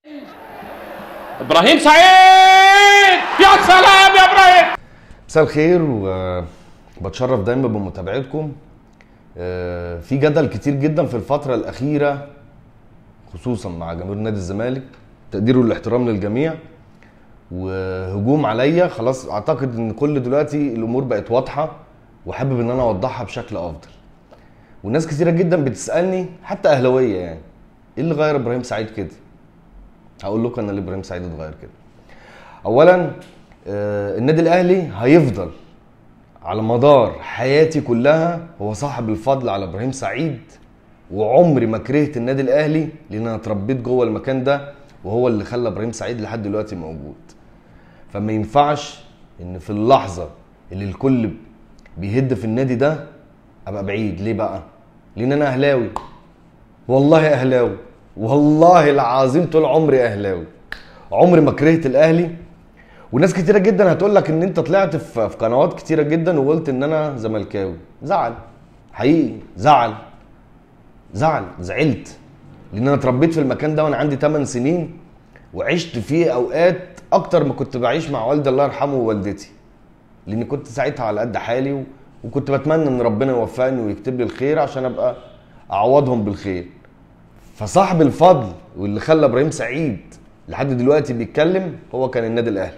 ابراهيم سعيد يا سلام يا ابراهيم مساء الخير وبتشرف دايما بمتابعتكم آه، في جدل كتير جدا في الفترة الأخيرة خصوصا مع جماهير نادي الزمالك تقدير والاحترام للجميع وهجوم عليا خلاص اعتقد ان كل دلوقتي الامور بقت واضحه وحابب ان انا اوضحها بشكل افضل وناس كتيره جدا بتسالني حتى اهلاويه يعني ايه اللي غير ابراهيم سعيد كده هقول لكم انا اللي ابراهيم سعيد اتغير كده اولا آه، النادي الاهلي هيفضل على مدار حياتي كلها هو صاحب الفضل على ابراهيم سعيد وعمري ما كرهت النادي الاهلي لان انا اتربيت جوه المكان ده وهو اللي خلى ابراهيم سعيد لحد دلوقتي موجود فما ينفعش ان في اللحظه اللي الكل بيهد في النادي ده ابقى بعيد ليه بقى لان انا اهلاوي والله اهلاوي والله العظيم طول عمري اهلاوي عمري ما كرهت الاهلي وناس كتيره جدا هتقول لك ان انت طلعت في في قنوات كتيره جدا وقلت ان انا زملكاوي زعل حقيقي زعل زعل زعلت لان انا اتربيت في المكان ده وانا عندي 8 سنين وعشت فيه اوقات اكتر ما كنت بعيش مع والدي الله يرحمه ووالدتي لاني كنت ساعتها على قد حالي و... وكنت بتمنى ان ربنا يوفقني ويكتب لي الخير عشان ابقى اعوضهم بالخير فصاحب الفضل واللي خلى ابراهيم سعيد لحد دلوقتي بيتكلم هو كان النادي الاهلي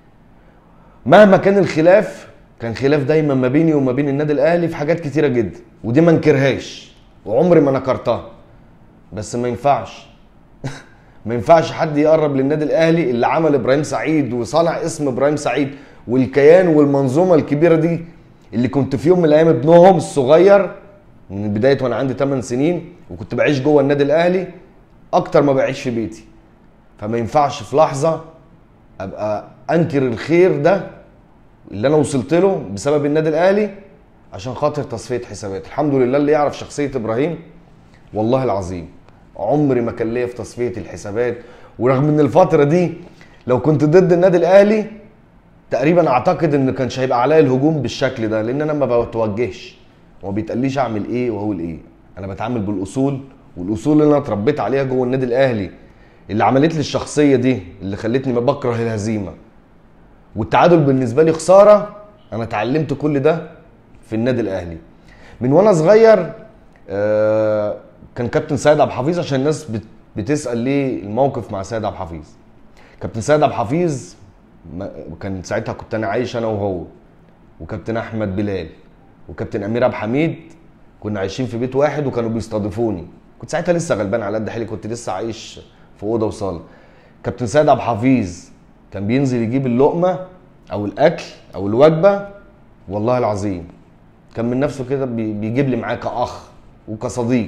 مهما كان الخلاف كان خلاف دايما ما بيني وما بين النادي الاهلي في حاجات كتيره جدا ودي ما انكرهاش وعمري ما نكرتها بس ما ينفعش ما ينفعش حد يقرب للنادي الاهلي اللي عمل ابراهيم سعيد وصنع اسم ابراهيم سعيد والكيان والمنظومه الكبيره دي اللي كنت في يوم من الايام ابنهم الصغير من بدايه وانا عندي 8 سنين وكنت بعيش جوه النادي الاهلي اكتر ما بعيش في بيتي فما ينفعش في لحظه ابقى انكر الخير ده اللي انا وصلت له بسبب النادي الاهلي عشان خاطر تصفيه حسابات الحمد لله اللي يعرف شخصيه ابراهيم والله العظيم عمري ما كان ليا في تصفيه الحسابات ورغم ان الفتره دي لو كنت ضد النادي الاهلي تقريبا اعتقد ان كانش هيبقى عليا الهجوم بالشكل ده لان انا ما بتوجهش وما بيتقاليش اعمل ايه واقول ايه انا بتعامل بالاصول والاصول اللي انا اتربيت عليها جوه النادي الاهلي اللي عملت لي الشخصيه دي اللي خلتني ما بكره الهزيمه والتعادل بالنسبه لي خساره انا اتعلمت كل ده في النادي الاهلي من وانا صغير آه، كان كابتن سيد عبد الحفيظ عشان الناس بت- بتسال ليه الموقف مع سيد عبد الحفيظ كابتن سيد عبد الحفيظ ما- كان ساعتها كنت انا عايش انا وهو وكابتن احمد بلال وكابتن امير عبد الحميد كنا عايشين في بيت واحد وكانوا بيستضيفوني كنت ساعتها لسه غلبان على قد حالي كنت لسه عايش في اوضه وصاله كابتن سيد عبد الحفيظ كان بينزل يجيب اللقمه او الاكل او الوجبه والله العظيم كان من نفسه كده بي- بيجيب لي معاه كاخ وكصديق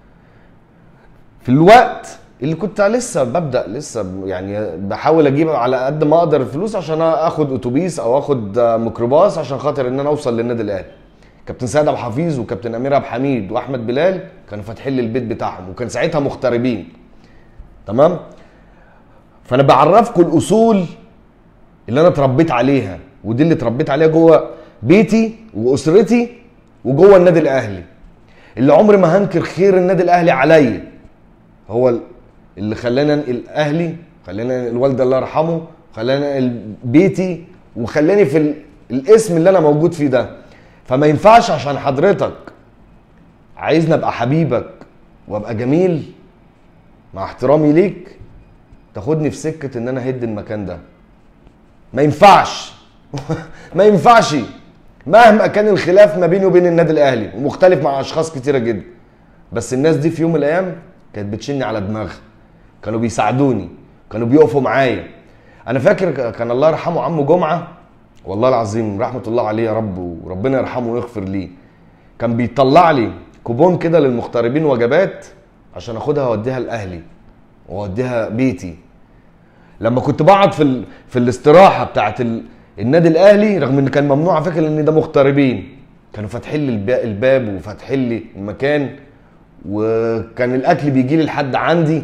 في الوقت اللي كنت لسه ببدا لسه ب- يعني بحاول اجيب على قد ما اقدر الفلوس عشان اخد اتوبيس او اخد ميكروباص عشان خاطر ان انا اوصل للنادي الاهلي كابتن سيد عبد الحفيظ وكابتن امير عبد الحميد واحمد بلال كانوا فاتحين لي البيت بتاعهم وكان ساعتها مغتربين تمام فانا بعرفكم الاصول اللي انا اتربيت عليها ودي اللي اتربيت عليها جوه بيتي واسرتي وجوه النادي الاهلي اللي عمري ما هنكر خير النادي الاهلي عليا هو ال- اللي خلاني انقل اهلي خلاني انقل والدي الله يرحمه خلاني انقل بيتي وخلاني في ال- الاسم اللي انا موجود فيه ده فما ينفعش عشان حضرتك عايزني ابقى حبيبك وابقى جميل مع احترامي ليك تاخدني في سكه ان انا هد المكان ده ما ينفعش ما ينفعش مهما كان الخلاف ما بيني وبين النادي الاهلي ومختلف مع اشخاص كتيره جدا بس الناس دي في يوم من الايام كانت بتشني على دماغها كانوا بيساعدوني كانوا بيقفوا معايا انا فاكر ك- كان الله يرحمه عمو جمعه والله العظيم رحمه الله عليه يا رب وربنا يرحمه ويغفر ليه كان بيطلع لي كوبون كده للمغتربين وجبات عشان اخدها اوديها لاهلي واوديها بيتي لما كنت بقعد في ال... في الاستراحه بتاعت ال... النادي الاهلي رغم ان كان ممنوع فاكر ان ده مغتربين كانوا فاتحين لي الب... الباب وفاتحين لي المكان وكان الاكل بيجي لي لحد عندي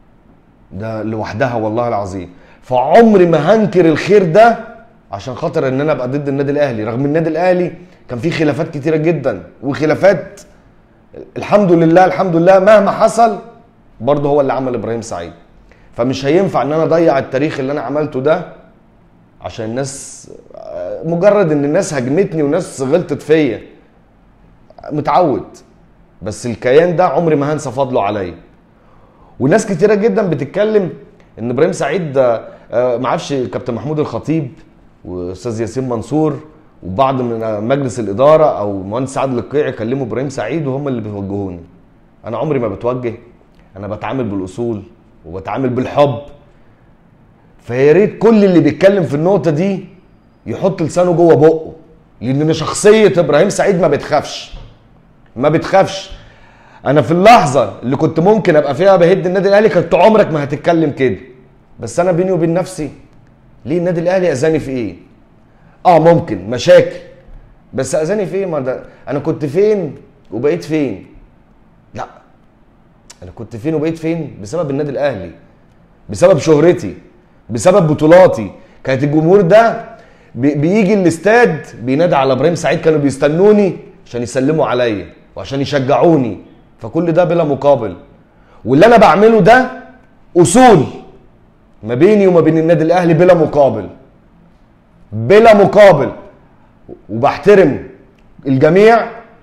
ده لوحدها والله العظيم فعمري ما هنكر الخير ده عشان خاطر ان انا ابقى ضد النادي الاهلي رغم النادي الاهلي كان فيه خلافات كتيره جدا وخلافات الحمد لله الحمد لله مهما حصل برضه هو اللي عمل ابراهيم سعيد فمش هينفع ان انا اضيع التاريخ اللي انا عملته ده عشان الناس آه، مجرد ان الناس هجمتني وناس غلطت فيا متعود بس الكيان ده عمري ما هنسى فضله عليا وناس كتيره جدا بتتكلم ان ابراهيم سعيد ده آه، ما اعرفش كابتن محمود الخطيب واستاذ ياسين منصور وبعض من آه، مجلس الاداره او مهندس عادل القيعي كلموا ابراهيم سعيد وهم اللي بيوجهوني انا عمري ما بتوجه انا بتعامل بالاصول وبتعامل بالحب فيا ريت كل اللي بيتكلم في النقطه دي يحط لسانه جوه بقه لان أنا شخصيه ابراهيم سعيد ما بتخافش ما بتخافش انا في اللحظه اللي كنت ممكن ابقى فيها بهد النادي الاهلي كنت عمرك ما هتتكلم كده بس انا بيني وبين نفسي ليه النادي الاهلي اذاني في ايه اه ممكن مشاكل بس اذاني في ايه ما ده انا كنت فين وبقيت فين لا انا كنت فين وبقيت فين بسبب النادي الاهلي بسبب شهرتي بسبب بطولاتي كانت الجمهور ده بي- بيجي الاستاد بينادي على ابراهيم سعيد كانوا بيستنوني عشان يسلموا عليا وعشان يشجعوني فكل ده بلا مقابل واللي انا بعمله ده اصول ما بيني وما بين النادي الاهلي بلا مقابل بلا مقابل وبحترم الجميع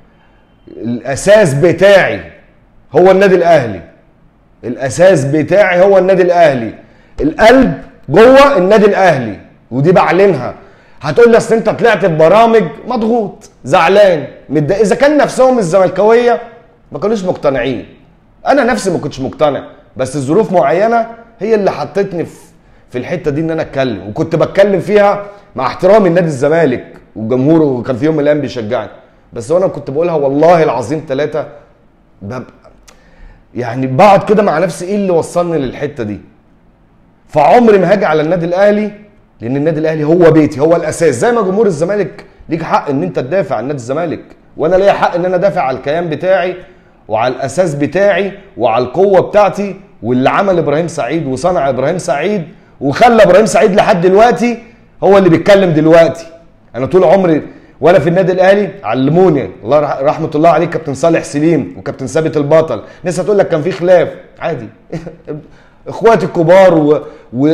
الاساس بتاعي هو النادي الاهلي الاساس بتاعي هو النادي الاهلي القلب جوه النادي الاهلي ودي بعلنها هتقول لي اصل انت طلعت في برامج مضغوط زعلان متضايق اذا كان نفسهم الزملكاويه ما كانوش مقتنعين انا نفسي ما كنتش مقتنع بس الظروف معينه هي اللي حطتني في في الحته دي ان انا اتكلم وكنت بتكلم فيها مع احترامي لنادي الزمالك وجمهوره وكان في يوم من الايام بيشجعني بس وانا كنت بقولها والله العظيم ثلاثه ببقى يعني بقعد كده مع نفسي ايه اللي وصلني للحته دي فعمري ما هاجي على النادي الاهلي لان النادي الاهلي هو بيتي هو الاساس زي ما جمهور الزمالك ليك حق ان انت تدافع عن نادي الزمالك وانا ليا حق ان انا ادافع على الكيان بتاعي وعلى الاساس بتاعي وعلى القوه بتاعتي واللي عمل ابراهيم سعيد وصنع ابراهيم سعيد وخلى ابراهيم سعيد لحد دلوقتي هو اللي بيتكلم دلوقتي انا طول عمري وانا في النادي الاهلي علموني الله رح- رحمه الله عليه كابتن صالح سليم وكابتن ثابت البطل ناس هتقول لك كان في خلاف عادي اخواتي الكبار و... و...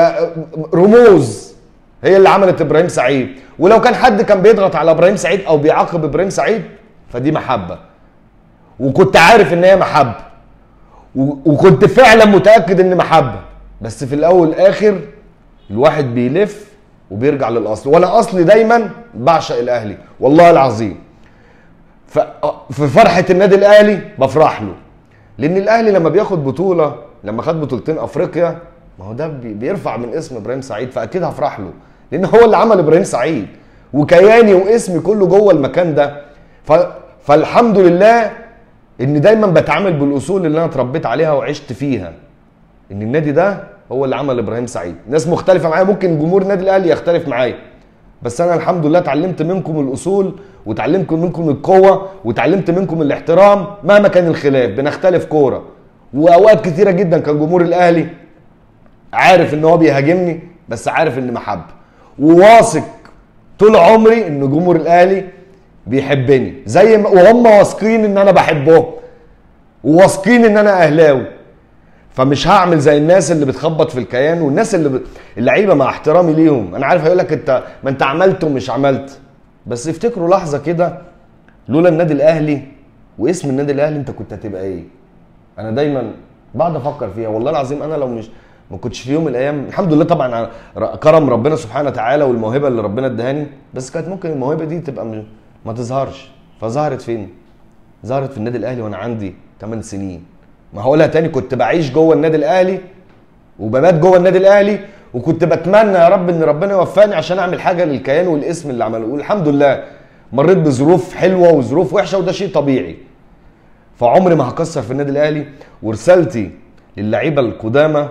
ورموز هي اللي عملت ابراهيم سعيد ولو كان حد كان بيضغط على ابراهيم سعيد او بيعاقب ابراهيم سعيد فدي محبه وكنت عارف ان هي محبه و... وكنت فعلا متاكد ان محبه بس في الاول والاخر الواحد بيلف وبيرجع للاصل وانا اصلي دايما بعشق الاهلي والله العظيم ف... في فرحه النادي الاهلي بفرح له لان الاهلي لما بياخد بطوله لما خد بطولتين افريقيا ما هو ده بي- بيرفع من اسم ابراهيم سعيد فاكيد هفرح له لان هو اللي عمل ابراهيم سعيد وكياني واسمي كله جوه المكان ده ف... فالحمد لله ان دايما بتعامل بالاصول اللي انا اتربيت عليها وعشت فيها ان النادي ده هو اللي عمل ابراهيم سعيد ناس مختلفه معايا ممكن جمهور النادي الاهلي يختلف معايا بس انا الحمد لله اتعلمت منكم الاصول وتعلمت منكم القوه وتعلمت منكم الاحترام مهما كان الخلاف بنختلف كوره واوقات كتيره جدا كان جمهور الاهلي عارف ان هو بيهاجمني بس عارف ان محبه وواثق طول عمري ان جمهور الاهلي بيحبني زي ما وهم واثقين ان انا بحبهم وواثقين ان انا اهلاوي فمش هعمل زي الناس اللي بتخبط في الكيان والناس اللي ب... اللعيبه مع احترامي ليهم انا عارف هيقول لك انت ما انت عملت ومش عملت بس افتكروا لحظه كده لولا النادي الاهلي واسم النادي الاهلي انت كنت هتبقى ايه انا دايما بقعد افكر فيها والله العظيم انا لو مش ما كنتش في يوم من الايام الحمد لله طبعا على ر- كرم ربنا سبحانه وتعالى والموهبه اللي ربنا ادهاني بس كانت ممكن الموهبه دي تبقى م- ما تظهرش فظهرت فين ظهرت في النادي الاهلي وانا عندي 8 سنين ما هقولها تاني كنت بعيش جوه النادي الاهلي وببات جوه النادي الاهلي وكنت بتمنى يا رب ان ربنا يوفقني عشان اعمل حاجه للكيان والاسم اللي عمله والحمد لله مريت بظروف حلوه وظروف وحشه وده شيء طبيعي فعمري ما هكسر في النادي الاهلي ورسالتي للعيبه القدامى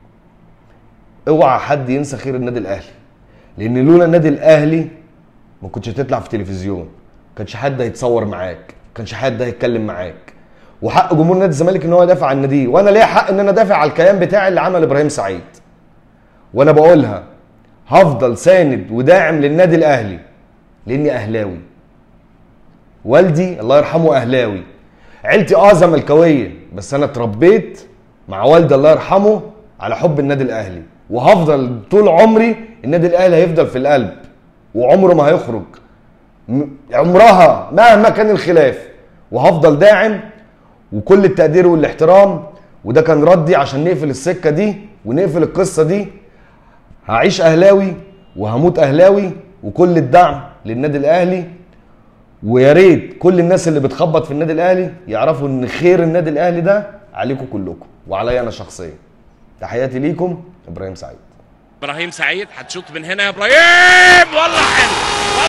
اوعى حد ينسى خير النادي الاهلي لان لولا النادي الاهلي ما كنتش هتطلع في تلفزيون كانش حد هيتصور معاك كانش حد هيتكلم معاك وحق جمهور نادي الزمالك ان هو يدافع عن النادي وانا ليا حق ان انا ادافع على الكيان بتاعي اللي عمل ابراهيم سعيد وانا بقولها هفضل ساند وداعم للنادي الاهلي لاني اهلاوي والدي الله يرحمه اهلاوي عيلتي اه زملكاويه بس انا اتربيت مع والدي الله يرحمه على حب النادي الاهلي وهفضل طول عمري النادي الاهلي هيفضل في القلب وعمره ما هيخرج م- عمرها مهما كان الخلاف وهفضل داعم وكل التقدير والاحترام وده كان ردي عشان نقفل السكه دي ونقفل القصه دي هعيش اهلاوي وهموت اهلاوي وكل الدعم للنادي الاهلي ويا ريت كل الناس اللي بتخبط في النادي الاهلي يعرفوا ان خير النادي الاهلي ده عليكم كلكم وعليا انا شخصيا تحياتي ليكم ابراهيم سعيد ابراهيم سعيد هتشوط من هنا يا ابراهيم والله حلو